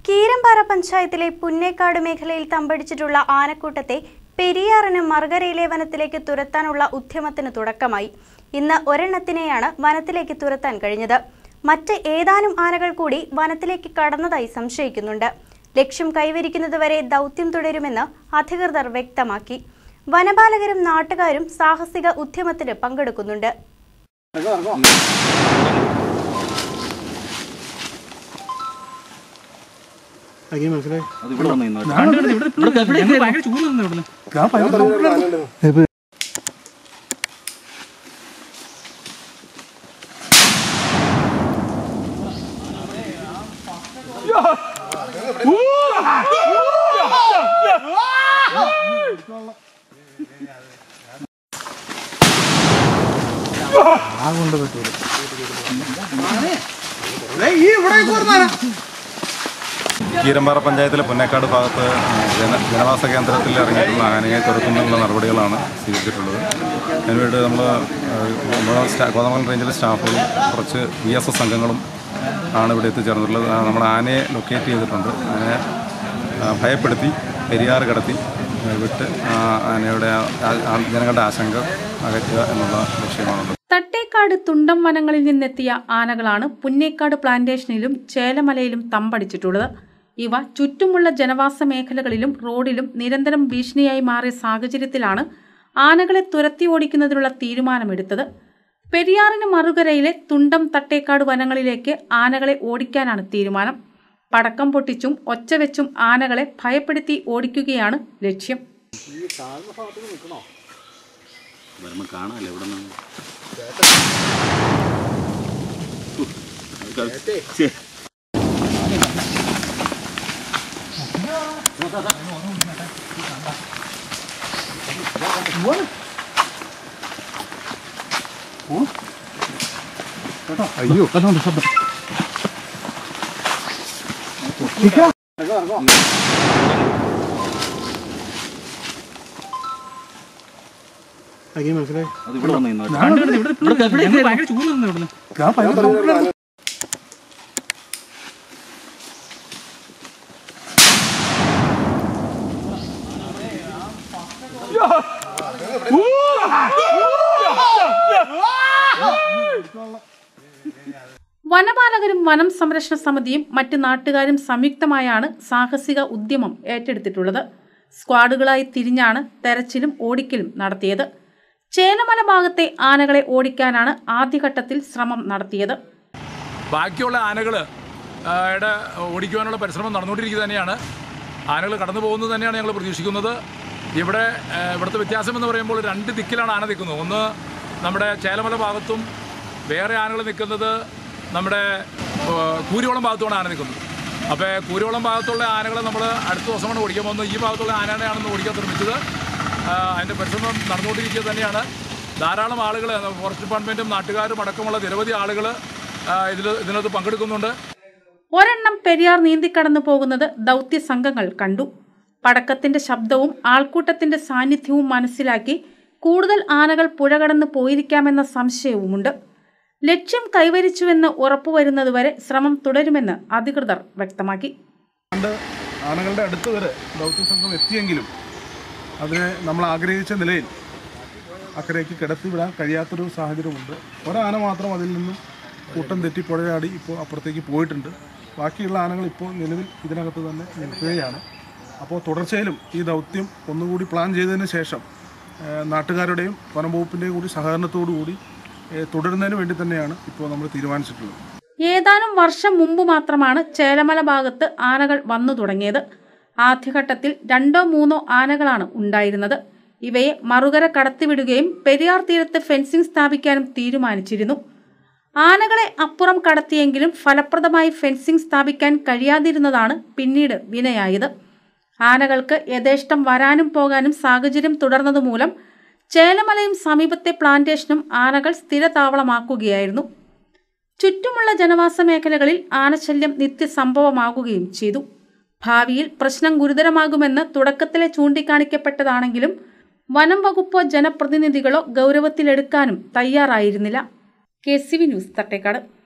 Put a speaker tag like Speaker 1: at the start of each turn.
Speaker 1: കീരമ്പാറ പഞ്ചായത്തിലെ പുന്നേക്കാട് മേഖലയിൽ തമ്പടിച്ചിട്ടുള്ള ആനക്കൂട്ടത്തെ പെരിയാറിന് മറുകരയിലെ വനത്തിലേക്ക് തുരത്താനുള്ള ഉദ്യമത്തിന് തുടക്കമായി ഇന്ന് ഒരെണ്ണത്തിനെയാണ് വനത്തിലേക്ക് തുരത്താൻ കഴിഞ്ഞത് മറ്റ് ഏതാനും ആനകൾ കൂടി വനത്തിലേക്ക് കടന്നതായി സംശയിക്കുന്നുണ്ട് ലക്ഷ്യം കൈവരിക്കുന്നതുവരെ ദൗത്യം തുടരുമെന്ന് അധികൃതർ വ്യക്തമാക്കി വനപാലകരും നാട്ടുകാരും സാഹസിക ഉദ്യമത്തിന് പങ്കെടുക്കുന്നുണ്ട്
Speaker 2: അയ്യ മനസ്സിലായി
Speaker 3: അത് ഇവിടെ വന്ന് നിന്നു ഇവിടെ ഭയങ്കര ചൂട് നിന്ന് ഇവിടുന്ന്
Speaker 2: ആ കൊണ്ട് പറ്റൂല
Speaker 4: കീരമ്പാറ പഞ്ചായത്തിലെ പുന്നേക്കാട് ഭാഗത്ത് ജന ജനവാസ കേന്ദ്രത്തിൽ ഇറങ്ങിയിട്ടുള്ള ആനയെ തുറക്കുന്നതിനുള്ള നടപടികളാണ് സ്വീകരിച്ചിട്ടുള്ളത് അതിനുവേണ്ടി നമ്മൾ നമ്മുടെ സ്റ്റാ- കോതമംഗലം റേഞ്ചിലെ സ്റ്റാഫുകളും കുറച്ച് ബി എസ് എസ് സംഘങ്ങളും ആണ് ഇവിടെ എത്തിച്ചേർന്നിട്ടുള്ളത് ആ, നമ്മൾ ആനയെ ലൊക്കേറ്റ് ചെയ്തിട്ടുണ്ട് ആനയെ ആ, ഭയപ്പെടുത്തി പെരിയാറ് കടത്തി ആ, വിട്ട് ആ ആനയുടെ ആ- ആ ജനങ്ങളുടെ ആശങ്ക അകറ്റുക എന്നുള്ള ലക്ഷ്യമാണുള്ളത്
Speaker 5: തട്ടേക്കാട് തുണ്ടം വനങ്ങളിൽ നിന്നെത്തിയ ആനകളാണ് പുന്നേക്കാട് പ്ലാന്റേഷനിലും ചേലമലയിലും തമ്പടിച്ചിട്ടുള്ളത് ഇവ ചുറ്റുമുള്ള ജനവാസ മേഖലകളിലും റോഡിലും നിരന്തരം ഭീഷണിയായി മാറിയ സാഹചര്യത്തിലാണ് ആനകളെ തുരത്തി ഓടിക്കുന്നതിനുള്ള തീരുമാനമെടുത്തത് പെരിയാറിന് മറുകരയിലെ തുണ്ടം തട്ടേക്കാട് വനങ്ങളിലേക്ക് ആനകളെ ഓടിക്കാനാണ് തീരുമാനം പടക്കം പൊട്ടിച്ചും ഒച്ചവെച്ചും ആനകളെ ഭയപ്പെടുത്തി ഓടിക്കുകയാണ് ലക്ഷ്യം
Speaker 3: വരുമ്പോ കാണാല്ലേ ഇവിടെ നിന്ന്
Speaker 2: അയ്യോ അതുകൊണ്ട് ശബ്ദം അയ്യ മനസ്സിലായി
Speaker 3: അത് ഇവിടെ വന്ന് നിന്നു ഇവിടെ ഭയങ്കര ചൂട് നിന്ന് ഇവിടുന്ന്
Speaker 2: ഞാൻ ഭയങ്കര
Speaker 5: വനപാലകരും വനം സംരക്ഷണ സമിതിയും മറ്റ് നാട്ടുകാരും സംയുക്തമായാണ് സാഹസിക ഉദ്യമം ഏറ്റെടുത്തിട്ടുള്ളത് സ്ക്വാഡുകളായി തിരിഞ്ഞാണ് തെരച്ചിലും ഓടിക്കലും നടത്തിയത് ചേലമല ഭാഗത്തെ ആനകളെ ഓടിക്കാനാണ് ആദ്യഘട്ടത്തിൽ ശ്രമം നടത്തിയത്
Speaker 6: ബാക്കിയുള്ള ആനകൾ യുടെ ഓടിക്കുവാനുള്ള പരിശ്രമം നടന്നുകൊണ്ടിരിക്കുക തന്നെയാണ് ആനകൾ കടന്നു പോകുന്നത് തന്നെയാണ് ഞങ്ങൾ പ്രതീക്ഷിക്കുന്നത് ഇവിടെ ആ, ഇവിടുത്തെ വ്യത്യാസം എന്ന് പറയുമ്പോൾ രണ്ട് ദിക്കിലാണ് ആന നിൽക്കുന്നത് ഒന്ന് നമ്മുടെ ചേലമല ഭാഗത്തും വേറെ ആനകൾ നിൽക്കുന്നത് നമ്മുടെ ആ, കൂരിയോളം ഭാഗത്തുമാണ് ആന നിൽക്കുന്നത് അപ്പോൾ കൂരിയോളം ഭാഗത്തുള്ള ആനകളെ നമ്മൾ അടുത്ത ദിവസമാണ് ഓടിക്കാൻ പോകുന്നത് ഈ ഭാഗത്തുള്ള ആനയാണെന്ന് ഓടിക്കാൻ ശ്രമിച്ചത് ആ, അതിൻ്റെ പരിശ്രമം നടന്നുകൊണ്ടിരിക്കുക തന്നെയാണ് ധാരാളം ആളുകൾ ഫോറസ്റ്റ് ഡിപ്പാർട്ട്മെൻറ്റും നാട്ടുകാരും അടക്കമുള്ള നിരവധി ആളുകൾ ഇതിൽ ഇതിനകത്ത് പങ്കെടുക്കുന്നുണ്ട്
Speaker 5: ഒരെണ്ണം പെരിയാർ നീന്തിക്കടന്നു പോകുന്നത് ദൗത്യ സംഘങ്ങൾ കണ്ടു പടക്കത്തിന്റെ ശബ്ദവും ആൾക്കൂട്ടത്തിന്റെ സാന്നിധ്യവും മനസ്സിലാക്കി കൂടുതൽ ആനകൾ പുഴ കടന്ന് പോയിരിക്കാമെന്ന സംശയവുമുണ്ട് ലക്ഷ്യം കൈവരിച്ചുവെന്ന് ഉറപ്പുവരുന്നതുവരെ ശ്രമം തുടരുമെന്ന് അധികൃതർ വ്യക്തമാക്കി
Speaker 2: രണ്ട് ആനകളുടെ അടുത്ത് വരെ ദൗത്യ സംഘം എത്തിയെങ്കിലും അതിനെ നമ്മൾ ആഗ്രഹിച്ച നിലയിൽ അക്കരയ്ക്ക് കിടത്തിവിടാൻ കഴിയാത്തൊരു സാഹചര്യമുണ്ട് ഒരാന മാത്രം അതിൽ നിന്നും കൂട്ടം തെറ്റി പുഴയാടി ഇപ്പോൾ അപ്പുറത്തേക്ക് പോയിട്ടുണ്ട് ബാക്കിയുള്ള ആനകൾ ഇപ്പോൾ നിലവിൽ ഇതിനകത്ത് തന്നെ നിൽക്കുകയാണ് അപ്പോൾ തുടർച്ചയിലും ഈ ദൗത്യം ഒന്നുകൂടി പ്ലാൻ ചെയ്തതിന് ശേഷം ഏഹ്, നാട്ടുകാരുടെയും വനം വകുപ്പിൻ്റെയും കൂടി സഹകരണത്തോടു കൂടി ഏഹ്, തുടരുന്നതിന് വേണ്ടി തന്നെയാണ് ഇപ്പോൾ നമ്മൾ തീരുമാനിച്ചിട്ടുള്ളത്
Speaker 5: ഏതാനും വർഷം മുമ്പ് മാത്രമാണ് ചേലമല ഭാഗത്ത് ആനകൾ വന്നു തുടങ്ങിയത് ആദ്യഘട്ടത്തിൽ രണ്ടോ മൂന്നോ ആനകളാണ് ഉണ്ടായിരുന്നത് ഇവയെ മറുകര കടത്തിവിടുകയും പെരിയാർ തീരത്ത് ഫെൻസിംഗ് സ്ഥാപിക്കാനും തീരുമാനിച്ചിരുന്നു ആനകളെ അപ്പുറം കടത്തിയെങ്കിലും ഫലപ്രദമായി ഫെൻസിംഗ് സ്ഥാപിക്കാൻ കഴിയാതിരുന്നതാണ് പിന്നീട് വിനയായത് ആനകൾക്ക് യഥേഷ്ടം വരാനും പോകാനും സാഹചര്യം തുടർന്നതുമൂലം ചേലമലയും സമീപത്തെ പ്ലാന്റേഷനും ആനകൾ സ്ഥിരതാവളമാക്കുകയായിരുന്നു ചുറ്റുമുള്ള ജനവാസ മേഖലകളിൽ ആനശല്യം നിത്യസംഭവമാകുകയും ചെയ്തു ഭാവിയിൽ പ്രശ്നം ഗുരുതരമാകുമെന്ന് തുടക്കത്തിലെ ചൂണ്ടിക്കാണിക്കപ്പെട്ടതാണെങ്കിലും വനം വകുപ്പോ ജനപ്രതിനിധികളോ ഗൗരവത്തിലെടുക്കാനും തയ്യാറായിരുന്നില്ല K C V news Thattekad